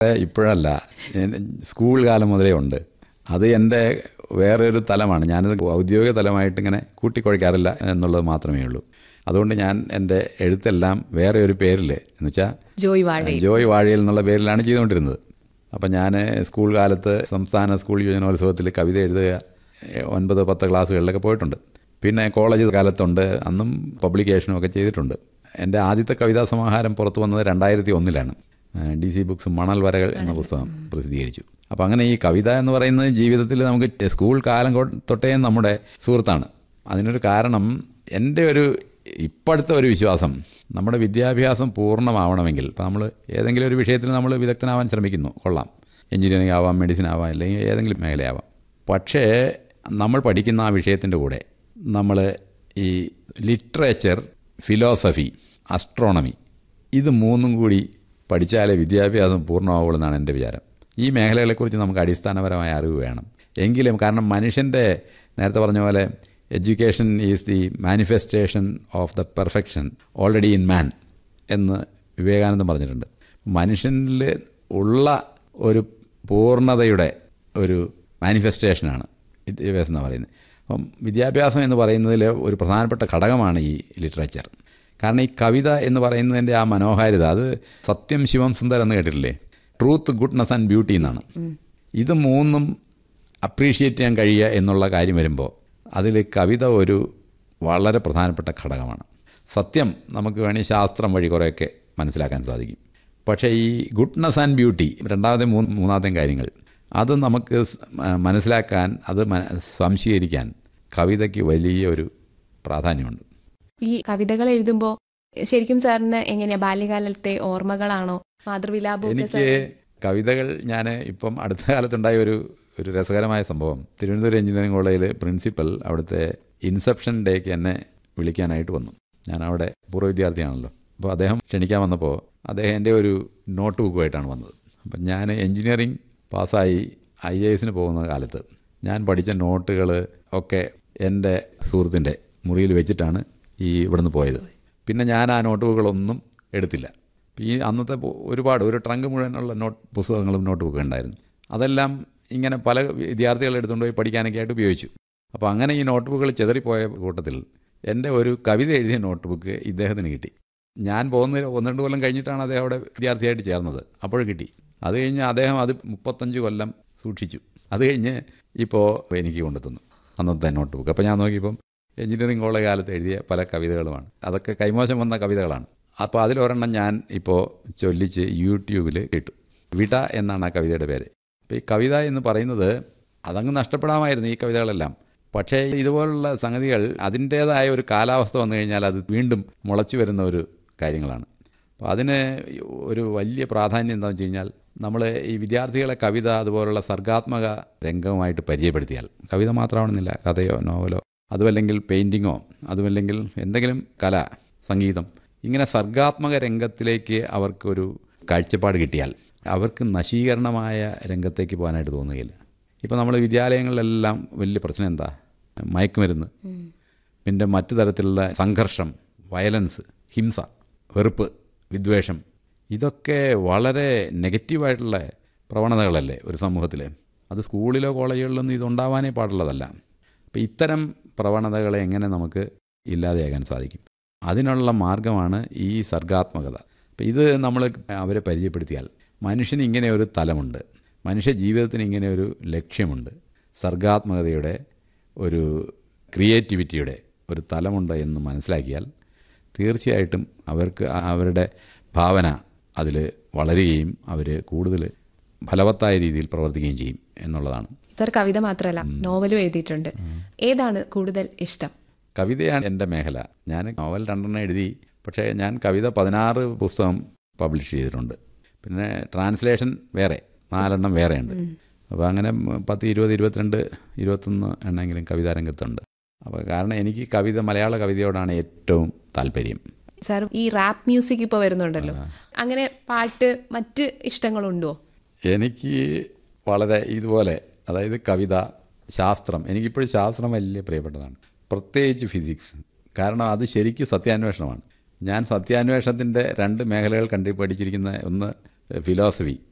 ഇപ്പോഴല്ല ഞാൻ സ്കൂൾ കാലം മുതലേ ഉണ്ട് അത് എൻ്റെ വേറെ ഒരു തലമാണ് ഞാനത് ഔദ്യോഗിക തലമായിട്ട് ഇങ്ങനെ കൂട്ടിക്കുഴയ്ക്കാറില്ല എന്നുള്ളത് മാത്രമേ ഉള്ളൂ അതുകൊണ്ട് ഞാൻ എൻ്റെ എഴുത്തെല്ലാം വേറെ ഒരു പേരിൽ എന്ന് വെച്ചാൽ ജോയ് വാഴ ജോയ് വാഴയിൽ എന്നുള്ള പേരിലാണ് ചെയ്തുകൊണ്ടിരുന്നത് അപ്പം ഞാൻ സ്കൂൾ കാലത്ത് സംസ്ഥാന സ്കൂൾ യുവജനോത്സവത്തിൽ കവിത എഴുതുക എ, ഒൻപത് പത്ത് ക്ലാസ്സുകളിലൊക്കെ പോയിട്ടുണ്ട് പിന്നെ കോളേജ് കാലത്തുണ്ട് അന്നും പബ്ലിക്കേഷനും ഒക്കെ ചെയ്തിട്ടുണ്ട് എൻ്റെ ആദ്യത്തെ കവിതാ സമാഹാരം പുറത്തു വന്നത് രണ്ടായിരത്തി ഒന്നിലാണ് ഡി സി ബുക്സ് മണൽ വരകൾ എന്ന പുസ്തകം പ്രസിദ്ധീകരിച്ചു അപ്പോൾ അങ്ങനെ ഈ കവിത എന്ന് പറയുന്നത് ജീവിതത്തിൽ നമുക്ക് സ്കൂൾ കാലം കൊ- തൊട്ടേ നമ്മുടെ സുഹൃത്താണ് അതിനൊരു കാരണം എൻ്റെ ഒരു ഇപ്പോഴത്തെ ഒരു വിശ്വാസം നമ്മുടെ വിദ്യാഭ്യാസം പൂർണ്ണമാവണമെങ്കിൽ ഇപ്പോൾ നമ്മൾ ഏതെങ്കിലും ഒരു വിഷയത്തിൽ നമ്മൾ വിദഗ്ധനാവാൻ ശ്രമിക്കുന്നു കൊള്ളാം എഞ്ചിനീയറിംഗ് ആവാം മെഡിസിൻ ആവാം അല്ലെങ്കിൽ ഏതെങ്കിലും മേഖലയാവാം പക്ഷേ നമ്മൾ പഠിക്കുന്ന ആ വിഷയത്തിൻ്റെ കൂടെ നമ്മൾ ഈ ലിറ്ററേച്ചർ ഫിലോസഫി അസ്ട്രോണമി ഇത് മൂന്നും കൂടി പഠിച്ചാലേ വിദ്യാഭ്യാസം പൂർണ്ണമാവുള്ളൂ എന്നാണ് എൻ്റെ വിചാരം ഈ മേഖലകളെക്കുറിച്ച് നമുക്ക് അടിസ്ഥാനപരമായ അറിവ് വേണം എങ്കിലും കാരണം മനുഷ്യൻ്റെ നേരത്തെ പറഞ്ഞ പോലെ education is the manifestation of the perfection already in man എന്ന് വിവേകാനന്ദൻ പറഞ്ഞിട്ടുണ്ട് മനുഷ്യനിൽ ഉള്ള ഒരു പൂർണ്ണതയുടെ ഒരു മാനിഫെസ്റ്റേഷനാണ് വിദ്യാഭ്യാസം എന്ന് പറയുന്നത് അപ്പം വിദ്യാഭ്യാസം എന്ന് പറയുന്നതിൽ ഒരു പ്രധാനപ്പെട്ട ഘടകമാണ് ഈ ലിറ്ററേച്ചർ കാരണം ഈ കവിത എന്ന് പറയുന്നതിൻ്റെ ആ മനോഹാരിത അത് സത്യം ശിവം സുന്ദർ എന്ന് കേട്ടിട്ടില്ലേ ട്രൂത്ത് ഗുഡ്നസ് ആൻഡ് ബ്യൂട്ടി എന്നാണ് ഇത് മൂന്നും അപ്രീഷിയേറ്റ് ചെയ്യാൻ കഴിയുക എന്നുള്ള കാര്യം വരുമ്പോൾ അതിൽ കവിത ഒരു വളരെ പ്രധാനപ്പെട്ട ഘടകമാണ് സത്യം നമുക്ക് വേണമെങ്കിൽ ശാസ്ത്രം വഴി കുറേയൊക്കെ മനസ്സിലാക്കാൻ സാധിക്കും പക്ഷേ ഈ ഗുഡ്നസ് ആൻഡ് ബ്യൂട്ടി രണ്ടാമത്തെ മൂന്ന് മൂന്നാമത്തെയും കാര്യങ്ങൾ അത് നമുക്ക് സ്- മ- മനസ്സിലാക്കാൻ അത് മന- സംശീകരിക്കാൻ കവിതയ്ക്ക് വലിയ ഒരു പ്രാധാന്യമുണ്ട് ഈ കവിതകൾ എഴുതുമ്പോൾ ശരിക്കും സാറിന് എങ്ങനെയാ ബാല്യകാലത്തെ ഓർമ്മകളാണോ മാതൃവിലാപമൊക്കെ എനിക്ക് കവിതകൾ ഞാൻ ഇപ്പം അടുത്ത കാലത്തുണ്ടായ ഒരു ഒരു രസകരമായ സംഭവം തിരുവനന്തപുരം എഞ്ചിനീയറിംഗ് കോളേജിൽ പ്രിൻസിപ്പൽ അവിടുത്തെ ഇൻസെപ്ഷൻ ഡേക്ക് എന്നെ വിളിക്കാനായിട്ട് വന്നു ഞാൻ അവിടെ പൂർവ്വ വിദ്യാർത്ഥിയാണല്ലോ അപ്പോൾ അദ്ദേഹം ക്ഷണിക്കാൻ വന്നപ്പോൾ അദ്ദേഹം എൻ്റെ ഒരു നോട്ട് ബുക്കുമായിട്ടാണ് വന്നത് അപ്പം ഞാൻ എഞ്ചിനീയറിംഗ് പാസ്സായി ഐ എ എസിന് പോകുന്ന കാലത്ത് ഞാൻ പഠിച്ച നോട്ടുകൾ ഒക്കെ എൻ്റെ സുഹൃത്തിൻ്റെ മുറിയിൽ വെച്ചിട്ടാണ് ഈ ഇവിടുന്ന് പോയത് പിന്നെ ഞാൻ ആ നോട്ട് ബുക്കുകളൊന്നും എടുത്തില്ല ഈ അന്നത്തെ പു- ഒരുപാട് ഒരു ട്രങ്ക് മുഴുവനുള്ള നോട്ട് പുസ്തകങ്ങളും നോട്ട് ബുക്കും ഉണ്ടായിരുന്നു അതെല്ലാം ഇങ്ങനെ പല വിദ്യാർത്ഥികൾ എടുത്തുകൊണ്ട് പോയി പഠിക്കാനൊക്കെ ആയിട്ട് ഉപയോഗിച്ചു അപ്പോൾ അങ്ങനെ ഈ നോട്ട് ബുക്കുകൾ ചെതറിപ്പോയ കൂട്ടത്തിൽ എൻ്റെ ഒരു കവിത എഴുതിയ നോട്ട് ബുക്ക് ഇദ്ദേഹത്തിന് കിട്ടി ഞാൻ പോകുന്ന ഒന്ന് രണ്ട് കൊല്ലം കഴിഞ്ഞിട്ടാണ് അദ്ദേഹം അവിടെ വിദ്യാർത്ഥിയായിട്ട് ചേർന്നത് അപ്പോഴും കിട്ടി അത് കഴിഞ്ഞ് അദ്ദേഹം അത് മുപ്പത്തഞ്ച് കൊല്ലം സൂക്ഷിച്ചു അത് കഴിഞ്ഞ് ഇപ്പോൾ എനിക്ക് കൊണ്ടുതന്നു അന്നത്തെ നോട്ട് ബുക്ക് അപ്പോൾ ഞാൻ നോക്കിയപ്പം എഞ്ചിനീയറിംഗ് കോളേജ് കാലത്ത് എഴുതിയ പല കവിതകളുമാണ് അതൊക്കെ കൈമോശം വന്ന കവിതകളാണ് അപ്പോൾ അതിലൊരെണ്ണം ഞാൻ ഇപ്പോൾ ചൊല്ലിച്ച് യൂട്യൂബിൽ കേട്ടു വിട എന്നാണ് ആ കവിതയുടെ പേര് അപ്പോൾ ഈ കവിത എന്ന് പറയുന്നത് അതങ്ങ് നഷ്ടപ്പെടാമായിരുന്നു ഈ കവിതകളെല്ലാം പക്ഷേ ഇതുപോലുള്ള സംഗതികൾ അതിൻ്റേതായ ഒരു കാലാവസ്ഥ വന്നു കഴിഞ്ഞാൽ അത് വീണ്ടും മുളച്ചു വരുന്ന ഒരു കാര്യങ്ങളാണ് അപ്പോൾ അതിന് ഒരു വലിയ പ്രാധാന്യം എന്താണെന്ന് വെച്ച് കഴിഞ്ഞാൽ നമ്മൾ ഈ വിദ്യാർത്ഥികളെ കവിത അതുപോലുള്ള സർഗാത്മക രംഗവുമായിട്ട് പരിചയപ്പെടുത്തിയാൽ കവിത മാത്രമാണെന്നില്ല കഥയോ നോവലോ അതുമല്ലെങ്കിൽ പെയിൻറ്റിങ്ങോ അതുമല്ലെങ്കിൽ എന്തെങ്കിലും കല സംഗീതം ഇങ്ങനെ സർഗാത്മക രംഗത്തിലേക്ക് അവർക്കൊരു കാഴ്ചപ്പാട് കിട്ടിയാൽ അവർക്ക് നശീകരണമായ രംഗത്തേക്ക് പോകാനായിട്ട് തോന്നുകയില്ല ഇപ്പോൾ നമ്മൾ വിദ്യാലയങ്ങളിലെല്ലാം വലിയ പ്രശ്നം എന്താ മയക്കുമരുന്ന് പിന്നെ മറ്റു തരത്തിലുള്ള സംഘർഷം വയലൻസ് ഹിംസ വെറുപ്പ് വിദ്വേഷം ഇതൊക്കെ വളരെ നെഗറ്റീവായിട്ടുള്ള പ്രവണതകളല്ലേ ഒരു സമൂഹത്തിൽ അത് സ്കൂളിലോ കോളേജുകളിലൊന്നും ഇതുണ്ടാവാനേ പാടുള്ളതല്ല അപ്പോൾ ഇത്തരം പ്രവണതകളെ എങ്ങനെ നമുക്ക് ഇല്ലാതെയാക്കാൻ സാധിക്കും അതിനുള്ള മാർഗമാണ് ഈ സർഗാത്മകത അപ്പോൾ ഇത് നമ്മൾ അവരെ പരിചയപ്പെടുത്തിയാൽ മനുഷ്യന് ഇങ്ങനെ ഒരു തലമുണ്ട് മനുഷ്യ ജീവിതത്തിന് ഇങ്ങനെ ഒരു ലക്ഷ്യമുണ്ട് സർഗാത്മകതയുടെ ഒരു ക്രിയേറ്റിവിറ്റിയുടെ ഒരു തലമുണ്ട് എന്ന് മനസ്സിലാക്കിയാൽ തീർച്ചയായിട്ടും അവർക്ക് ആ- അവരുടെ ഭാവന അതിൽ വളരുകയും അവർ കൂടുതൽ ഫലവത്തായ രീതിയിൽ പ്രവർത്തിക്കുകയും ചെയ്യും എന്നുള്ളതാണ് സാർ കവിത മാത്രമല്ല നോവലും എഴുതിയിട്ടുണ്ട് ഏതാണ് കൂടുതൽ ഇഷ്ടം കവിതയാണ് എൻ്റെ മേഖല ഞാൻ നോവൽ രണ്ടെണ്ണം എഴുതി പക്ഷേ ഞാൻ കവിത പതിനാറ് പുസ്തകം പബ്ലിഷ് ചെയ്തിട്ടുണ്ട് പിന്നെ ട്രാൻസ്ലേഷൻ വേറെ നാലെണ്ണം വേറെയുണ്ട് അപ്പോൾ അങ്ങനെ പത്ത് ഇരുപത് ഇരുപത്തിരണ്ട് ഇരുപത്തൊന്ന് എണ്ണമെങ്കിലും കവിതാരംഗത്തുണ്ട് അപ്പോൾ കാരണം എനിക്ക് കവിത മലയാള കവിതയോടാണ് ഏറ്റവും താല്പര്യം സാർ ഈ റാപ്പ് മ്യൂസിക് ഇപ്പോൾ വരുന്നുണ്ടല്ലോ അങ്ങനെ പാട്ട് മറ്റ് ഇഷ്ടങ്ങളുണ്ടോ എനിക്ക് വളരെ ഇതുപോലെ അതായത് കവിത ശാസ്ത്രം എനിക്കിപ്പോഴും ശാസ്ത്രം വലിയ പ്രിയപ്പെട്ടതാണ് പ്രത്യേകിച്ച് ഫിസിക്സ് കാരണം അത് ശരിക്കും സത്യാന്വേഷണമാണ് ഞാൻ സത്യാന്വേഷണത്തിൻ്റെ രണ്ട് മേഖലകൾ കണ്ടു പഠിച്ചിരിക്കുന്ന ഒന്ന് ഫിലോസഫി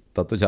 തത്വശാസ്ത്രം